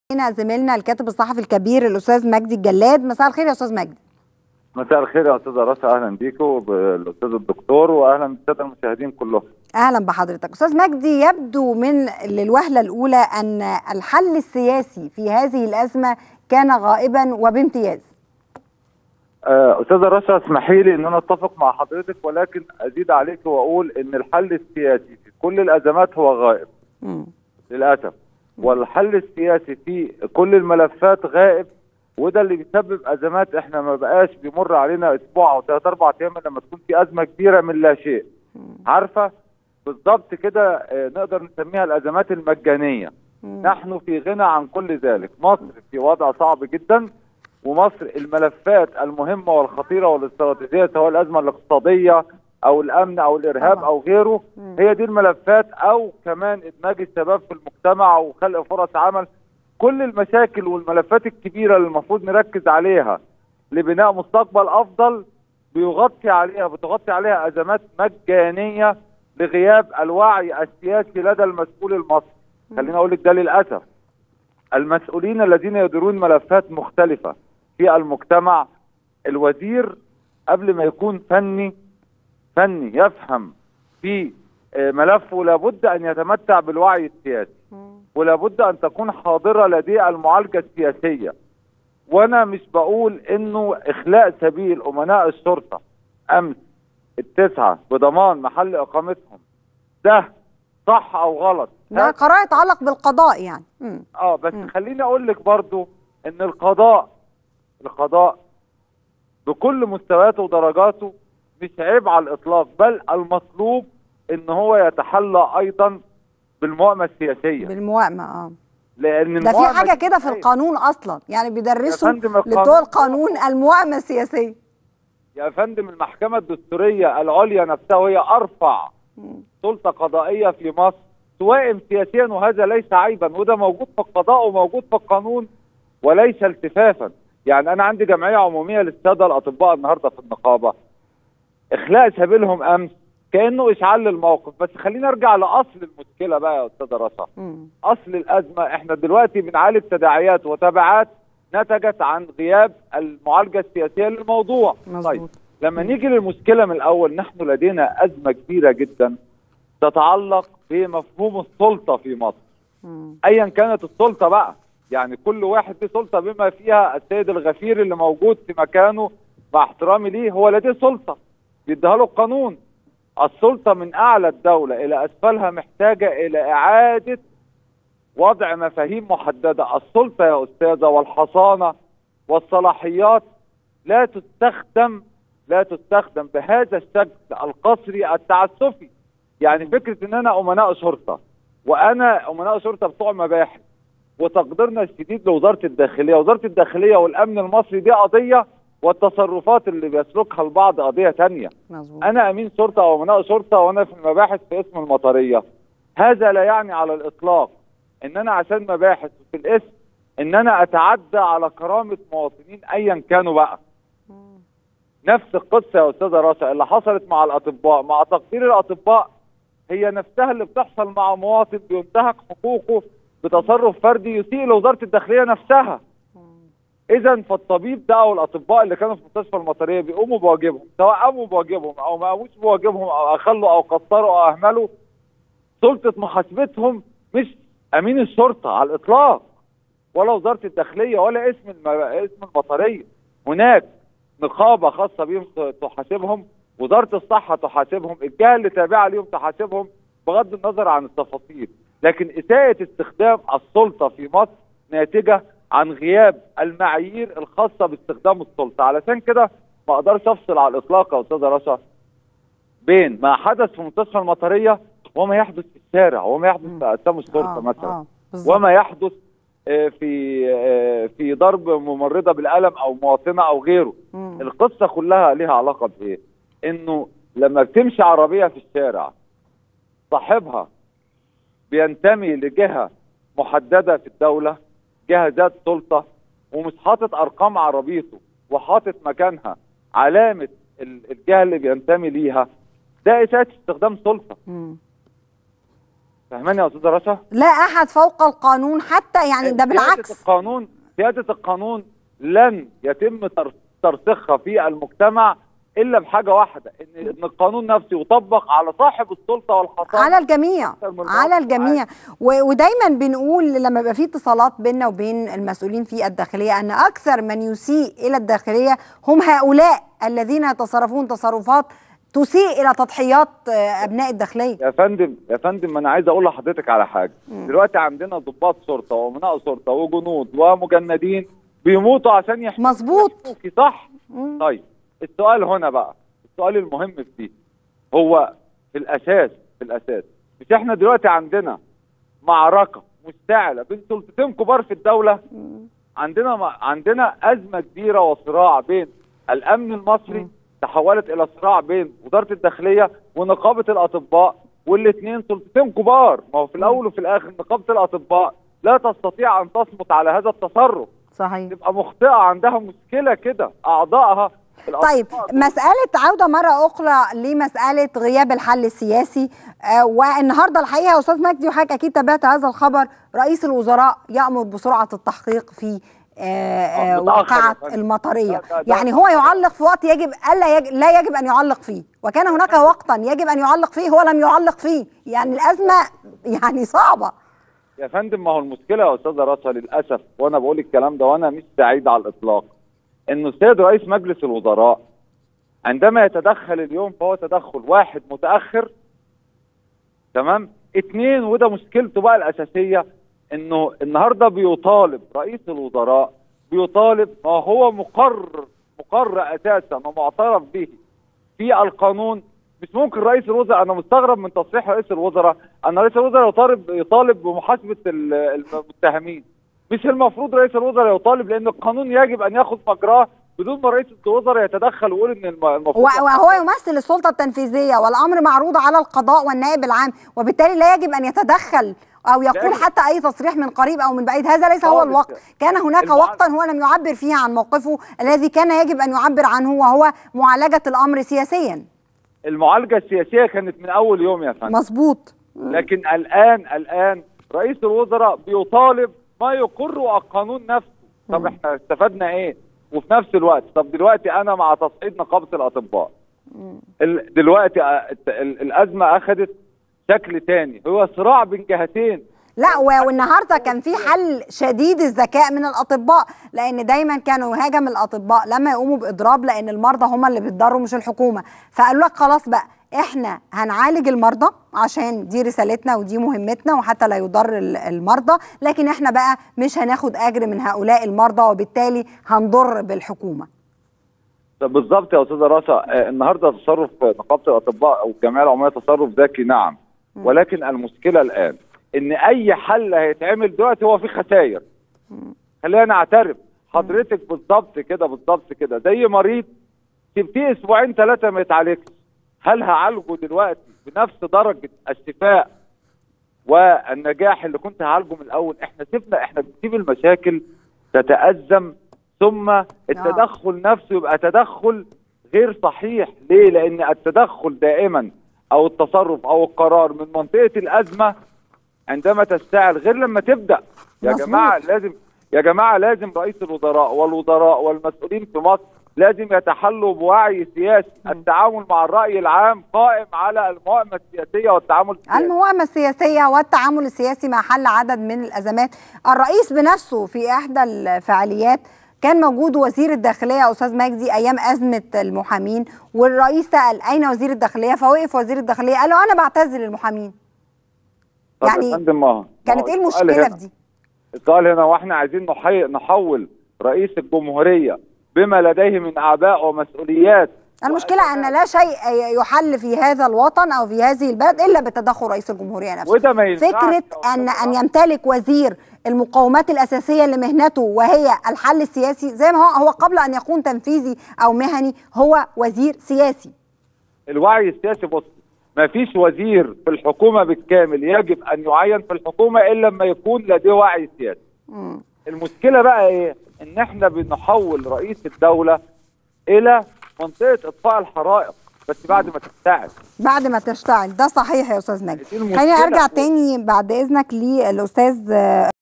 هنا زميلنا الكاتب الصحفي الكبير الاستاذ مجدي الجلاد مساء الخير يا استاذ مجدي مساء الخير يا استاذه رشا اهلا بيكم بالاستاذ الدكتور واهلا بالساده المشاهدين كلهم اهلا بحضرتك استاذ مجدي يبدو من للوهله الاولى ان الحل السياسي في هذه الازمه كان غائبا وبامتياز آه، استاذه رشا اسمحي لي ان انا اتفق مع حضرتك ولكن ازيد عليك واقول ان الحل السياسي في كل الازمات هو غائب مم. للاسف والحل السياسي في كل الملفات غائب وده اللي بيسبب ازمات احنا ما بقاش بيمر علينا اسبوع او ثلاث اربع ايام لما تكون في ازمه كبيره من لا شيء عارفه بالضبط كده آه، نقدر نسميها الازمات المجانيه نحن في غنى عن كل ذلك مصر في وضع صعب جدا ومصر الملفات المهمه والخطيره والاستراتيجيه سواء الازمه الاقتصاديه او الامن او الارهاب طبعا. او غيره هي دي الملفات او كمان ادماج الشباب في المجتمع وخلق فرص عمل كل المشاكل والملفات الكبيره اللي المفروض نركز عليها لبناء مستقبل افضل بيغطي عليها بتغطي عليها ازمات مجانيه لغياب الوعي السياسي لدى المسؤول المصري خليني اقول لك ده للاسف المسؤولين الذين يديرون ملفات مختلفه في المجتمع الوزير قبل ما يكون فني فني يفهم في آه، ملفه لابد ان يتمتع بالوعي السياسي ولابد ان تكون حاضره لديه المعالجه السياسيه وانا مش بقول انه اخلاء سبيل امناء الشرطه امس التسعه بضمان محل اقامتهم ده صح او غلط ده قرار يتعلق بالقضاء يعني مم. اه بس خليني اقول لك برضو ان القضاء القضاء بكل مستوياته ودرجاته مش عيب على الاطلاق بل المطلوب ان هو يتحلى ايضا بالمؤامه السياسيه بالموائمه اه لان ده في المؤامة حاجه كده في السياسية- القانون اصلا يعني بيدرسوا يا فندم القانون- لبتوع القانون الموائمه السياسيه يا فندم المحكمه الدستوريه العليا نفسها وهي ارفع سلطه قضائيه في مصر توائم سياسيا وهذا ليس عيبا وده موجود في القضاء وموجود في القانون وليس التفافا يعني انا عندي جمعيه عموميه للساده الاطباء النهارده في النقابه اخلاء سبيلهم امس كانه اشعال للموقف بس خلينا ارجع لاصل المشكله بقى يا استاذه رشا مم. اصل الازمه احنا دلوقتي بنعالج تداعيات وتبعات نتجت عن غياب المعالجه السياسيه للموضوع مظبوط. لما نيجي للمشكله من الاول نحن لدينا ازمه كبيره جدا تتعلق بمفهوم السلطه في مصر مم. ايا كانت السلطه بقى يعني كل واحد له سلطه بما فيها السيد الغفير اللي موجود في مكانه مع احترامي ليه هو لديه سلطه بيديها له القانون السلطه من اعلى الدوله الى اسفلها محتاجه الى اعاده وضع مفاهيم محدده السلطه يا استاذه والحصانه والصلاحيات لا تستخدم لا تستخدم بهذا الشكل القصري التعسفي يعني فكره ان انا امناء شرطه وانا امناء شرطه بتوع مباحث وتقديرنا الشديد لوزاره الداخليه، وزاره الداخليه والامن المصري دي قضيه والتصرفات اللي بيسلكها البعض قضيه ثانيه. مظبوط انا امين شرطه او امناء شرطه وانا في المباحث في اسم المطريه. هذا لا يعني على الاطلاق ان انا عشان مباحث في الاسم ان انا اتعدى على كرامه مواطنين ايا كانوا بقى. نفس القصه يا استاذه رشا اللي حصلت مع الاطباء مع تقدير الاطباء هي نفسها اللي بتحصل مع مواطن بينتهك حقوقه بتصرف فردي يسيء لوزاره الداخليه نفسها. اذا فالطبيب ده او الاطباء اللي كانوا في مستشفى المطريه بيقوموا بواجبهم سواء قاموا بواجبهم او ما قاموش بواجبهم او اخلوا او قصروا او اهملوا سلطه محاسبتهم مش امين الشرطه على الاطلاق ولا وزاره الداخليه ولا اسم الم... اسم المطريه هناك نقابه خاصه بهم تحاسبهم وزاره الصحه تحاسبهم الجهه اللي تابعه ليهم تحاسبهم بغض النظر عن التفاصيل لكن اساءه استخدام السلطه في مصر ناتجه عن غياب المعايير الخاصه باستخدام السلطه علشان كده ما اقدرش افصل على الاطلاق يا استاذه رشا بين ما حدث في مستشفى المطريه وما يحدث في الشارع وما يحدث في اقسام الشرطه آه، مثلا آه، بالظبط. وما يحدث آه، في آه، في ضرب ممرضه بالقلم او مواطنه او غيره مم. القصه كلها ليها علاقه بايه انه لما بتمشي عربيه في الشارع صاحبها بينتمي لجهه محدده في الدوله جهه ذات سلطه ومش حاطط ارقام عربيته وحاطط مكانها علامه ال- الجهه اللي بينتمي ليها ده اساءه استخدام سلطه مم. فاهماني يا استاذه رشا لا احد فوق القانون حتى يعني ده سيادة بالعكس القانون سياده القانون لن يتم تر- ترسيخها في المجتمع الا بحاجه واحده ان ان القانون نفسه يطبق على صاحب السلطه والحصانه على الجميع أكثر من على المواطن الجميع و- ودايما بنقول لما يبقى في اتصالات بيننا وبين المسؤولين في الداخليه ان اكثر من يسيء الى الداخليه هم هؤلاء الذين يتصرفون تصرفات تسيء الى تضحيات آه، ابناء الداخليه يا فندم يا فندم انا عايز اقول لحضرتك على حاجه دلوقتي عندنا ضباط شرطه وامناء شرطه وجنود ومجندين بيموتوا عشان يحموا مظبوط. يحموكي، صح مم. طيب السؤال هنا بقى السؤال المهم في دي هو في الاساس في الاساس مش احنا دلوقتي عندنا معركه مشتعله بين سلطتين كبار في الدوله عندنا عندنا ازمه كبيره وصراع بين الامن المصري تحولت الى صراع بين وزاره الداخليه ونقابه الاطباء والاثنين سلطتين كبار ما هو في الاول وفي الاخر نقابه الاطباء لا تستطيع ان تصمت على هذا التصرف صحيح تبقى مخطئه عندها مشكله كده اعضائها طيب الأطباء مسألة عودة مرة أخرى لمسألة غياب الحل السياسي آه والنهاردة الحقيقة يا أستاذ مجدي وحضرتك أكيد تابعت هذا الخبر رئيس الوزراء يأمر بسرعة التحقيق في آه آه آه، متأخر واقعة يا فندم. المطرية لا، لا، لا. يعني هو يعلق في وقت يجب ألا يجب لا يجب أن يعلق فيه وكان هناك وقتا يجب أن يعلق فيه هو لم يعلق فيه يعني الأزمة يعني صعبة يا فندم ما هو المشكله يا استاذه رشا للاسف وانا بقول الكلام ده وانا مش سعيد على الاطلاق انه السيد رئيس مجلس الوزراء عندما يتدخل اليوم فهو تدخل واحد متاخر تمام اتنين وده مشكلته بقى الاساسيه انه النهارده بيطالب رئيس الوزراء بيطالب ما هو مقرر مقرر اساسا ومعترف به في القانون مش ممكن رئيس الوزراء انا مستغرب من تصريح رئيس الوزراء ان رئيس الوزراء يطالب يطالب بمحاسبه ال- المتهمين مش المفروض رئيس الوزراء يطالب لان القانون يجب ان ياخذ مجراه بدون ما رئيس الوزراء يتدخل ويقول ان الم- المفروض و- وهو يمثل السلطة التنفيذية والأمر معروض على القضاء والنائب العام وبالتالي لا يجب أن يتدخل أو يقول لا. حتى أي تصريح من قريب أو من بعيد هذا ليس هو خالص. الوقت كان هناك المعال- وقتا هو لم يعبر فيه عن موقفه الذي كان يجب أن يعبر عنه وهو معالجة الأمر سياسيا المعالجه السياسيه كانت من اول يوم يا فندم مظبوط لكن الان الان رئيس الوزراء بيطالب ما يقره القانون نفسه طب احنا استفدنا ايه وفي نفس الوقت طب دلوقتي انا مع تصعيد نقابه الاطباء ال- دلوقتي ا- الت- ال- الازمه اخذت شكل تاني هو صراع بين جهتين لا و- والنهارده كان في حل شديد الذكاء من الاطباء لان دايما كانوا يهاجم الاطباء لما يقوموا باضراب لان المرضى هم اللي بيتضروا مش الحكومه فقالوا لك خلاص بقى احنا هنعالج المرضى عشان دي رسالتنا ودي مهمتنا وحتى لا يضر ال- المرضى لكن احنا بقى مش هناخد اجر من هؤلاء المرضى وبالتالي هنضر بالحكومه طب بالظبط يا استاذه رشا آه، النهارده تصرف نقابه الاطباء او الجمعيه العموميه تصرف ذكي نعم ولكن المشكله الان ان اي حل هيتعمل دلوقتي هو في خسائر خلينا نعترف حضرتك بالظبط كده بالظبط كده زي مريض سبتيه اسبوعين ثلاثه ما يتعالجش هل هعالجه دلوقتي بنفس درجه الشفاء والنجاح اللي كنت هعالجه من الاول احنا سيبنا احنا بنسيب المشاكل تتأزم ثم التدخل نفسه يبقى تدخل غير صحيح ليه لان التدخل دائما او التصرف او القرار من منطقه الازمه عندما تشتعل غير لما تبدا يا مظبوط. جماعه لازم يا جماعه لازم رئيس الوزراء والوزراء والمسؤولين في مصر لازم يتحلوا بوعي سياسي التعامل مع الراي العام قائم على الموائمه السياسيه والتعامل السياسي الموائمة السياسية والتعامل السياسي مع حل عدد من الأزمات الرئيس بنفسه في إحدى الفعاليات كان موجود وزير الداخلية يا أستاذ مجدي أيام أزمة المحامين والرئيس سأل أين وزير الداخلية فوقف وزير الداخلية قال له أنا بعتذر للمحامين طب يا يعني فندم ما هو- ما كانت هو إيه السؤال المشكلة هنا- في دي؟ السؤال هنا واحنا عايزين نحي... نحول رئيس الجمهوريه بما لديه من اعباء ومسؤوليات المشكلة أن لا شيء يحل في هذا الوطن أو في هذه البلد إلا بتدخل رئيس الجمهورية نفسه وده ما ينفعش فكرة يا أن أستاذ أن رأفت. يمتلك وزير المقومات الأساسية لمهنته وهي الحل السياسي زي ما هو هو قبل أن يكون تنفيذي أو مهني هو وزير سياسي الوعي السياسي بص ما فيش وزير في الحكومه بالكامل يجب ان يعين في الحكومه الا لما يكون لديه وعي سياسي مم. المشكله بقى ايه ان احنا بنحول رئيس الدوله الى منطقه اطفاء الحرائق بس بعد ما تشتعل بعد ما تشتغل ده صحيح يا استاذ نجم دي المشكلة. خليني ارجع تاني بعد اذنك للاستاذ